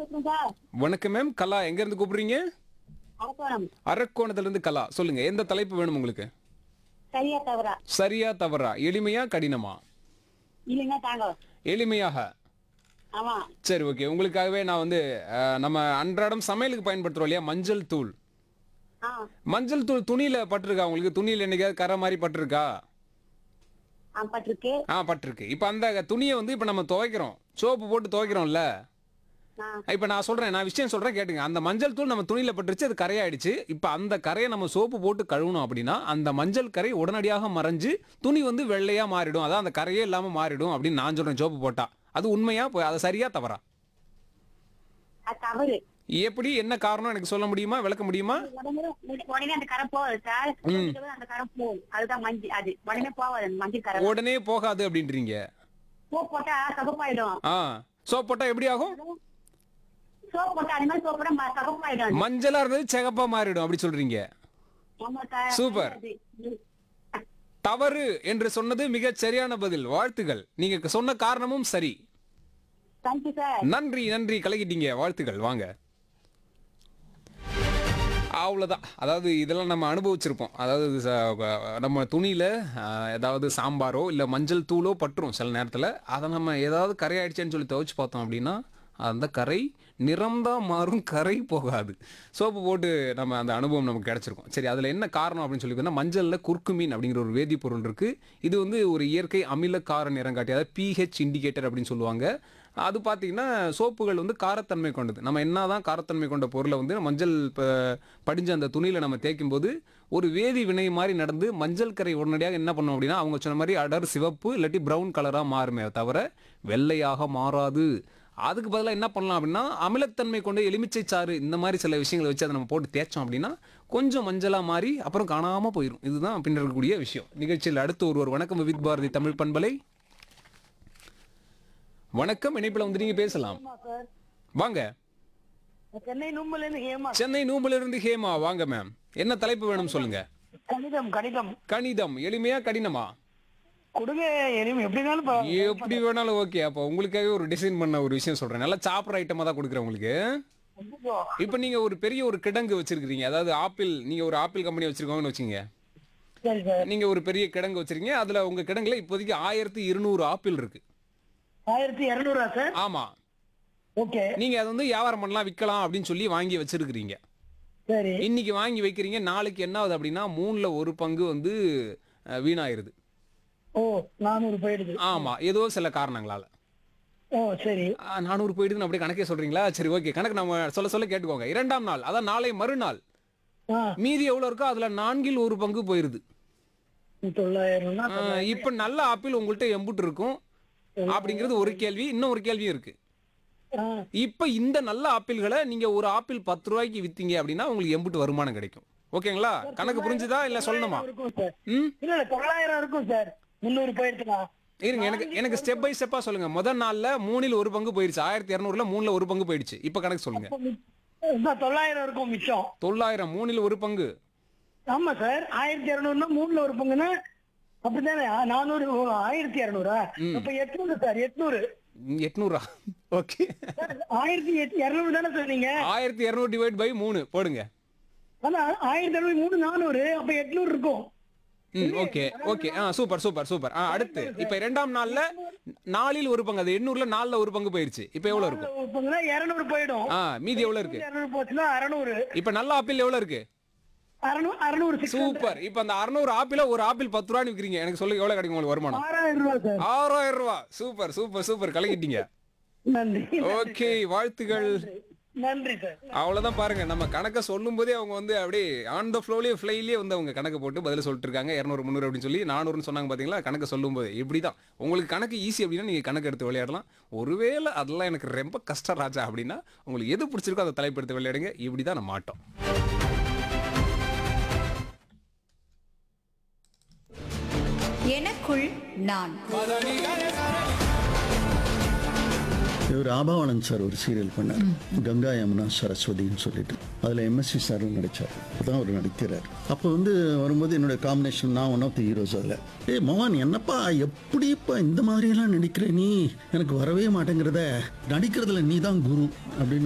வணக்கம் சார் வணக்கம் மேம் கலா எங்க இருந்து கூப்பிடுறீங்க அரக்கோணம் அரக்கோணத்துல இருந்து கலா சொல்லுங்க எந்த தலைப்பு வேணும் உங்களுக்கு சரியா தவறா சரியா தவறா எளிமையா கடினமா இல்லைங்க தாங்க எளிமையாக ஆமா சரி ஓகே உங்களுக்காகவே நான் வந்து அஹ், நம்ம அன்றாடம் சமையலுக்கு பயன்படுத்துறோம் இல்லையா மஞ்சள் தூள் ஆ மஞ்சள் தூள் துணியில பட்டிருக்கா உங்களுக்கு துணியில என்னைக்காவது கரை மாதிரி பட்டிருக்கா ஆ பட்டிருக்கு ஆ பட்டிருக்கு இப்போ அந்த துணியை வந்து இப்போ நம்ம துவைக்கிறோம் சோப்பு போட்டு துவைக்கிறோம்ல ஆ இப்போ நான் சொல்றேன் நான் விஷயம் சொல்றேன் கேட்டுங்க அந்த மஞ்சள் தூள் நம்ம துணியில பட்டுருச்சு அது கரையாயிடுச்சு இப்போ அந்த கரையை நம்ம சோப்பு போட்டு கழுவணும் அப்படின்னா அந்த மஞ்சள் கரை உடனடியாக மறைஞ்சு துணி வந்து வெள்ளையா மாறிடும் அதான் அந்த கரையே இல்லாம மாறிடும் அப்படின்னு நான் சொல்றேன் சோப்பு போட்டா அது உண்மையா போய் அது சரியா தவறா அது தவறு எப்படி என்ன காரணம் எனக்கு சொல்ல முடியுமா விளக்க முடியுமா உடனே உடனே அந்த கரை போகுது சார் அந்த கரை போகுது அதுதான் மஞ்சள் அது உடனே போகாது அந்த மஞ்சள் கரை உடனே போகாது அப்படின்றீங்க சோப் போட்டா சகப்பாயிடும் ஆ சோப் போட்டா எப்படி ஆகும் சோப் போட்டா அது மாதிரி சோப் போட்டா சகப்பாயிடும் மஞ்சளா இருந்தது சிகப்பா மாறிடும் அப்படி சொல்றீங்க ஆமா சார் சூப்பர். அது. தவறு என்று சொன்னது மிகச் சரியான பதில் வாழ்த்துகள் நீங்க சொன்ன காரணமும் சரி தேங்க்யூ சார் நன்றி நன்றி கலக்கிட்டீங்க வாழ்த்துக்கள் வாங்க அவ்வளோதான் அதாவது இதெல்லாம் நம்ம அனுபவிச்சிருப்போம் அதாவது இது ச- நம்ம துணியில் ஏதாவது சாம்பாரோ இல்லை மஞ்சள் தூளோ பட்டுரும் சில நேரத்தில் அதை நம்ம ஏதாவது கரையாயிடுச்சேன்னு சொல்லி துவைச்சு பார்த்தோம் அப்படின்னா அந்த கரை நிறம்தான் மாறும் கரை போகாது சோப்பு போட்டு நம்ம அந்த அனுபவம் நமக்கு கிடைச்சிருக்கும் சரி அதில் என்ன காரணம் அப்படின்னு சொல்லி பார்த்தா மஞ்சளில் குர்குமீன் அப்படிங்கிற ஒரு வேதிப்பொருள் இருக்குது இது வந்து ஒரு இயற்கை அமில கார நிறம் காட்டி அதாவது பிஹெச் இண்டிகேட்டர் அப்படின்னு சொல்லுவாங்க அது பார்த்தீங்கன்னா சோப்புகள் வந்து காரத்தன்மை கொண்டது நம்ம என்னதான் காரத்தன்மை கொண்ட பொருளை வந்து மஞ்சள் ப- படிஞ்ச அந்த துணியில் நம்ம தேய்க்கும் போது ஒரு வேதி வினை மாதிரி நடந்து மஞ்சள் கரை உடனடியாக என்ன பண்ணும் அப்படின்னா அவங்க சொன்ன மாதிரி அடர் சிவப்பு இல்லாட்டி பிரவுன் கலராக மாறுமே தவிர வெள்ளையாக மாறாது அதுக்கு பதிலாக என்ன பண்ணலாம் அப்படின்னா அமிலத்தன்மை கொண்ட எலுமிச்சை சாறு இந்த மாதிரி சில விஷயங்களை வச்சு அதை நம்ம போட்டு தேய்ச்சோம் அப்படின்னா கொஞ்சம் மஞ்சளாக மாறி அப்புறம் காணாமல் போயிடும் இதுதான் பின்னர் இருக்கக்கூடிய விஷயம் நிகழ்ச்சியில் அடுத்து ஒருவர் வணக்கம் வித் பாரதி தமிழ் பண்பலை வணக்கம் இணைப்பில் வந்து நீங்க பேசலாம் சார் வாங்க சென்னை நும்பல இருந்து ஹேமா சென்னை நூம்புல இருந்து ஹேமா வாங்க மேம் என்ன தலைப்பு வேணும் சொல்லுங்க கணிதம் கணிதம் கணிதம் எளிமையா கடினமா கொடுங்க எளிமை எப்படினாலும் எப்படி வேணாலும் ஓகே அப்போ உங்களுக்காகவே ஒரு டிசைன் பண்ண ஒரு விஷயம் சொல்றேன் நல்லா சாப்பிட்ற ஐட்டமா தான் கொடுக்குறேன் உங்களுக்கு இப்போ நீங்க ஒரு பெரிய ஒரு கிடங்கு வச்சிருக்கீங்க அதாவது ஆப்பிள் நீங்க ஒரு ஆப்பிள் கம்பெனி வச்சிருக்கோங்கன்னு வச்சுங்க சரி சார் நீங்க ஒரு பெரிய கிடங்கு வச்சிருக்கீங்க அதுல உங்க கிடங்குல இப்போதைக்கு ஆயிரத்தி இருநூறு ஆப்பிள் இருக்கு ஆயிரத்தி இருநூறா சார் ஆமா ஓகே நீங்க அதை வந்து வியாபாரம் பண்ணலாம் விற்கலாம் அப்படின்னு சொல்லி வாங்கி வச்சிருக்கிறீங்க சரி இன்னைக்கு வாங்கி வைக்கிறீங்க நாளைக்கு என்ன ஆகுது அப்படின்னா மூணுல ஒரு பங்கு வந்து அஹ், வீணாயிருது ஓ நானூறு போயிடுது ஆமா ஏதோ சில காரணங்களால ஓ சரி அஹ், நானூறு போயிடுதுன்னு அப்படியே கணக்கே சொல்றீங்களா சரி ஓகே கணக்கு நம்ம சொல்ல சொல்ல கேட்டுக்கோங்க இரண்டாம் நாள் அதான் நாளை மறுநாள் ஆ மீதி எவ்வளவு இருக்கோ அதுல நான்கில் ஒரு பங்கு போயிருது தொள்ளாயிரம்னா அஹ், இப்ப நல்ல ஆப்பிள் உங்கள்கிட்ட எம்புட்டு இருக்கும் அப்படிங்கிறது ஒரு கேள்வி இன்னும் ஒரு கேள்வியும் இருக்கு ஆ, இப்ப இந்த நல்ல ஆப்பிள்களை நீங்க ஒரு ஆப்பிள் பத்து ரூபாய்க்கு வித்தீங்க அப்படின்னா உங்களுக்கு எம்புட்டு வருமானம் கிடைக்கும் ஓகேங்களா கணக்கு புரிஞ்சுதா இல்ல சொல்லணுமா இருக்கும் சார் ம் இல்ல இல்ல தொள்ளாயிரம் இருக்கும் சார் முந்நூறு போயிடுச்சுனா இருங்க எனக்கு எனக்கு ஸ்டெப் பை ஸ்டெப்பா சொல்லுங்க முதல் நாள்ல மூணில் ஒரு பங்கு போயிடுச்சு ஆயிரத்தி இரநூறுல மூணுல ஒரு பங்கு போயிடுச்சு இப்ப கணக்கு சொல்லுங்க இதான் தொள்ளாயிரம் இருக்கும் மிச்சம் தொள்ளாயிரம் மூணில் ஒரு பங்கு ஆமா சார் ஆயிரத்தி இருநூறுனா மூணுல ஒரு பங்குன்னா அப்படித்தானே ஆ, நானூறு ஓ, ஆயிரத்தி இருநூறா அப்ப எட்நூறு சார் எட்நூறு ம், எட்நூறா ஓகே சார், ஆயிரத்தி எட்- இருநூறு தானே சொன்னீங்க ஆயிரத்தி இரநூறு டிவைட் பை மூணு போடுங்க ஆனா ஆயிரத்தி அறுபது மூணு நானூறு அப்ப எட்நூறு இருக்கும் ம் ஓகே ஓகே ஆ சூப்பர் சூப்பர் சூப்பர் ஆ அடுத்து இப்ப இரண்டாம் நாள்ல நாலில் ஒரு பங்கு அது எண்ணூறுல நாலுல ஒரு பங்கு போயிடுச்சு இப்ப எவ்வளவு இருக்கும் ஒரு பங்குனா இருநூறு போயிடும் ஆ மீதி எவ்வளவு இருக்கு இருநூறு போச்சுன்னா அறநூறு இப்ப நல்ல ஆப்பிள் எவ்வளவு இருக்கு அறநூறு அறநூறு சிக்ஸ் சூப்பர் இப்ப அந்த அறுநூறு ஆப்பிள ஒரு ஆப்பிள் பத்து ரூபான்னு விக்கிறீங்க எனக்கு சொல்லுங்க எவ்வளவு கிடைக்கும் உங்களுக்கு வருமானம் ஆறாயிரம் ரூபாய் சார் ஆறாயிரம் ரூபாய் சூப்பர் சூப்பர் சூப்பர் கலக்கிட்டீங்க நன்றி ஓகே வாழ்த்துகள் நன்றி சார் அவ்வளவுதான் பாருங்க நம்ம கணக்கை சொல்லும் போதே அவங்க வந்து அப்படியே ஆன் த ஃப்ளோலயே ஃப்ளைலயே வந்து அவங்க கணக்கு போட்டு பதில் சொல்லிட்டு இருக்காங்க இரநூறு முந்நூறு அப்படின்னு சொல்லி நானூறுன்னு சொன்னாங்க பாத்தீங்களா கணக்கு சொல்லும் போது இப்படிதான் உங்களுக்கு கணக்கு ஈஸி அப்படின்னா நீங்க கணக்கு எடுத்து விளையாடலாம் ஒருவேளை அதெல்லாம் எனக்கு ரொம்ப கஷ்டம் ராஜா அப்படின்னா உங்களுக்கு எது பிடிச்சிருக்கோ அதை தலைப்படுத்தி விளையாடுங்க இப்படிதான் நம்ம ஆட்டம் எனக்குள் நான் இவர் ஆபாவானந்த் சார் ஒரு சீரியல் பண்ணார் கங்கா யமுனா சரஸ்வதின்னு சொல்லிட்டு அதில் எம்எஸ்சி சாரும் நடித்தார் அதான் அவர் நடிக்கிறார் அப்போ வந்து வரும்போது என்னோட காம்பினேஷன் நான் ஒன் ஆஃப் தி ஹீரோஸ் அதில் ஏய் மோகன் என்னப்பா எப்படிப்பா இந்த மாதிரியெல்லாம் நடிக்கிற நீ எனக்கு வரவே மாட்டேங்கிறத நடிக்கிறதுல நீ தான் குரு அப்படின்னு